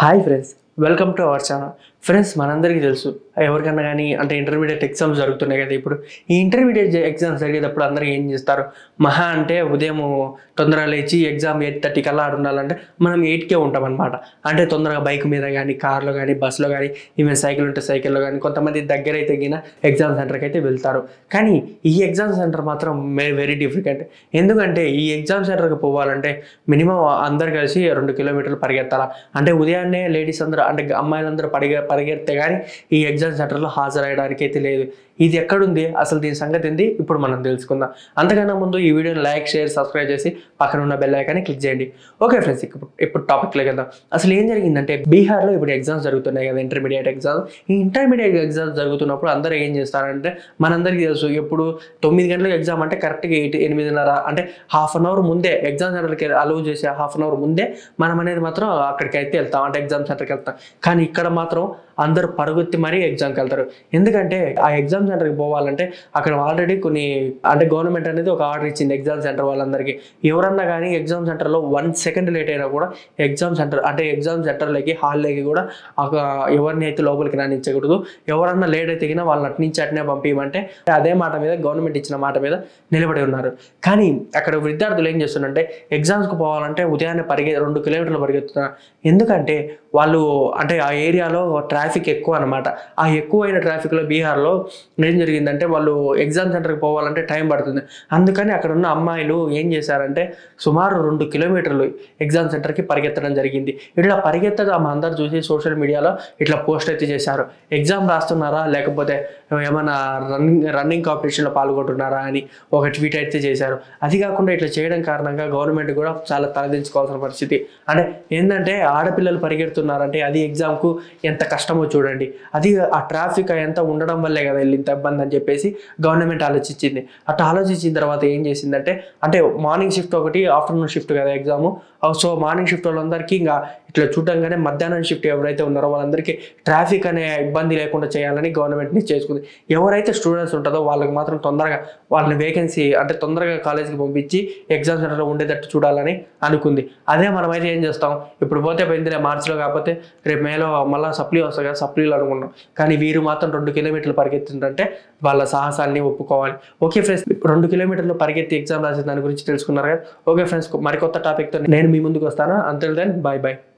hi friends welcome to our channel friends మనందరికీ తెలుసు ఎవరికన్నా కానీ అంటే ఇంటర్మీడియట్ ఎగ్జామ్స్ జరుగుతున్నాయి కదా ఇప్పుడు ఈ ఇంటర్మీడియట్ ఎగ్జామ్స్ జరిగేటప్పుడు అందరూ ఏం చేస్తారు మహా అంటే ఉదయం తొందరగా లేచి ఎగ్జామ్ ఎయిట్ థర్టీ కల్లా ఆడ ఉండాలంటే మనం ఎయిట్కే ఉంటాం అనమాట అంటే తొందరగా బైక్ మీద కానీ కార్లో కానీ బస్సులో కానీ ఈవెన్ సైకిల్ ఉంటే సైకిల్లో కానీ కొంతమంది దగ్గర అయితే గిన ఎగ్జామ్ సెంటర్కి అయితే వెళ్తారు కానీ ఈ ఎగ్జామ్ సెంటర్ మాత్రం వెరీ డిఫికల్ట్ ఎందుకంటే ఈ ఎగ్జామ్ సెంటర్కి పోవాలంటే మినిమం అందరు కలిసి రెండు కిలోమీటర్లు పరిగెత్తాలా అంటే ఉదయాన్నే లేడీస్ అందరూ అంటే అమ్మాయిలందరూ పరిగె పరిగెడితే కానీ ఈ ఎగ్జామ్ సెంటర్లో హాజరయ్యడానికి అయితే లేదు ఇది ఎక్కడుంది అసలు దీని సంగతి ఏంది ఇప్పుడు మనం తెలుసుకుందాం అంతకన్నా ముందు ఈ వీడియోని లైక్ షేర్ సబ్స్క్రైబ్ చేసి పక్కన ఉన్న బెల్ ఐకాన్ని క్లిక్ చేయండి ఓకే ఫ్రెండ్స్ ఇప్పుడు ఇప్పుడు టాపిక్లోకి వెళ్దాం అసలు ఏం జరిగిందంటే బీహార్లో ఇప్పుడు ఎగ్జామ్స్ జరుగుతున్నాయి కదా ఇంటర్మీడియట్ ఎగ్జామ్స్ ఈ ఇంటర్మీడియట్ ఎగ్జామ్స్ జరుగుతున్నప్పుడు అందరూ ఏం చేస్తారంటే మనందరికీ తెలుసు ఎప్పుడు తొమ్మిది గంటలకు ఎగ్జామ్ అంటే కరెక్ట్గా ఎయిట్ ఎనిమిదిన్నర అంటే హాఫ్ అన్ అవర్ ముందే ఎగ్జామ్ సెంటర్కి అలౌ చేసే హాఫ్ అన్ అవర్ ముందే మనం అనేది మాత్రం అక్కడికి అయితే వెళ్తాం అంటే ఎగ్జామ్ సెంటర్కి వెళ్తాం కానీ ఇక్కడ మాత్రం అందరూ పరుగుత్తి మరీ ఎగ్జామ్కి వెళ్తారు ఎందుకంటే ఆ ఎగ్జామ్ సెంటర్కి పోవాలంటే అక్కడ ఆల్రెడీ కొన్ని అంటే గవర్నమెంట్ అనేది ఒక ఆర్డర్ ఇచ్చింది ఎగ్జామ్ సెంటర్ వాళ్ళందరికీ ఎవరన్నా కానీ ఎగ్జామ్ సెంటర్లో వన్ సెకండ్ లేట్ అయినా కూడా ఎగ్జామ్ సెంటర్ అంటే ఎగ్జామ్ సెంటర్లోకి హాల్లోకి కూడా ఒక ఎవరిని అయితే లోపలికి రానిచ్చకూడదు ఎవరన్నా లేట్ అయితే కినా వాళ్ళని అటు నుంచి అట్నే పంపించమంటే అదే మాట మీద గవర్నమెంట్ ఇచ్చిన మాట మీద నిలబడి ఉన్నారు కానీ అక్కడ విద్యార్థులు ఏం చేస్తున్నారంటే ఎగ్జామ్స్కి పోవాలంటే ఉదయాన్నే పరిగె రెండు కిలోమీటర్లు పరిగెత్తుతున్నారు ఎందుకంటే వాళ్ళు అంటే ఆ ఏరియాలో ట్రాఫిక్ ఎక్కువ అనమాట ఆ ఎక్కువైన ట్రాఫిక్లో బీహార్లో ఏం జరిగిందంటే వాళ్ళు ఎగ్జామ్ సెంటర్కి పోవాలంటే టైం పడుతుంది అందుకని అక్కడ ఉన్న అమ్మాయిలు ఏం చేశారంటే సుమారు రెండు కిలోమీటర్లు ఎగ్జామ్ సెంటర్కి పరిగెత్తడం జరిగింది ఇట్లా పరిగెత్తడం అందరు చూసి సోషల్ మీడియాలో ఇట్లా పోస్ట్ అయితే చేశారు ఎగ్జామ్ రాస్తున్నారా లేకపోతే ఏమైనా రన్నింగ్ రన్నింగ్ కాంపిటీషన్లో పాల్గొంటున్నారా అని ఒక ట్వీట్ అయితే చేశారు అది కాకుండా ఇట్లా చేయడం కారణంగా గవర్నమెంట్ కూడా చాలా తలదించుకోవాల్సిన పరిస్థితి అంటే ఏంటంటే ఆడపిల్లలు పరిగెడుతున్నారంటే అది ఎగ్జామ్కు ఎంత కష్టమో చూడండి అది ఆ ట్రాఫిక్ ఎంత ఉండడం వల్లే కదా వెళ్ళి ఇంత ఇబ్బంది అని చెప్పేసి గవర్నమెంట్ ఆలోచించింది అట్లా ఆలోచించిన తర్వాత ఏం చేసిందంటే అంటే మార్నింగ్ షిఫ్ట్ ఒకటి ఆఫ్టర్నూన్ షిఫ్ట్ కదా ఎగ్జామ్ సో మార్నింగ్ షిఫ్ట్ వాళ్ళందరికీ ఇంకా ఇట్లా చూడంగానే మధ్యాహ్నం షిఫ్ట్ ఎవరైతే ఉన్నారో వాళ్ళందరికీ ట్రాఫిక్ అనే ఇబ్బంది లేకుండా చేయాలని గవర్నమెంట్ని చేసుకుంది ఎవరైతే స్టూడెంట్స్ ఉంటుందో వాళ్ళకి మాత్రం తొందరగా వాళ్ళని వేకెన్సీ అంటే తొందరగా కాలేజీకి పంపించి ఎగ్జామ్ సెంటర్లో ఉండేటట్టు చూడాలని అనుకుంది అదే మనమైతే ఏం చేస్తాం ఇప్పుడు పోతే పోయిందిలే మార్చిలో కాకపోతే రేపు మేలో మళ్ళీ సప్లీ వస్తాయి కదా సప్లీలు అనుకున్నాం కానీ వీరు మాత్రం రెండు కిలోమీటర్లు పరిగెత్తుందంటే వాళ్ళ సాహసాన్ని ఒప్పుకోవాలి ఓకే ఫ్రెండ్స్ రెండు కిలోమీటర్లు పరిగెత్తి ఎగ్జామ్ రాసే దాని గురించి తెలుసుకున్నారు కదా ఓకే ఫ్రెండ్స్ మరికొత్త టాపిక్తో నేను మీ ముందుకు వస్తాను అంతల్ దెన్ బాయ్ బాయ్